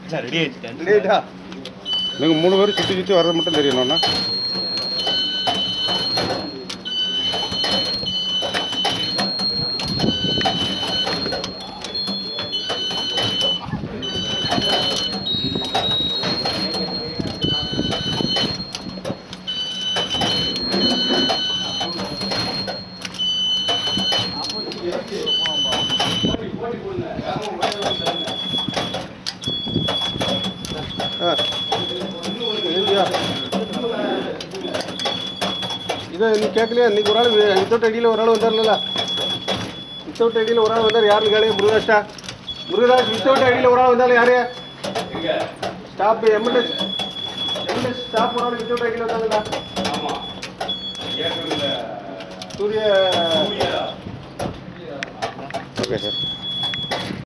ready ஆயிடுச்சு லேட்டா நீங்கள் மூணு பேரும் சுற்றி சுற்றி வர்றது மட்டும் தெரியணும்ண்ணா ஆ ஏந்தியா இதை நீ கேட்கலையா இன்னைக்கு ஒரு ஆள் வித்தவுட் ஐடியில் ஒரு ஆள் வந்தார்ல வித்தவுட் ஐடியில் ஒரு ஆள் வந்தார் யாருன்னு கேளுங்க முருகதாஸ்டா முருகதாஸ் வித்தவுட் ஐடியில் ஒரு ஆள் வந்தாலும் யாரு ஸ்டாப் எம்எல்எஸ் எம்எல்எஸ் ஸ்டாப் ஒரு ஆள் வித்தவுட் ஐடியில் வந்தாங்களா சூரிய ஓகே சார்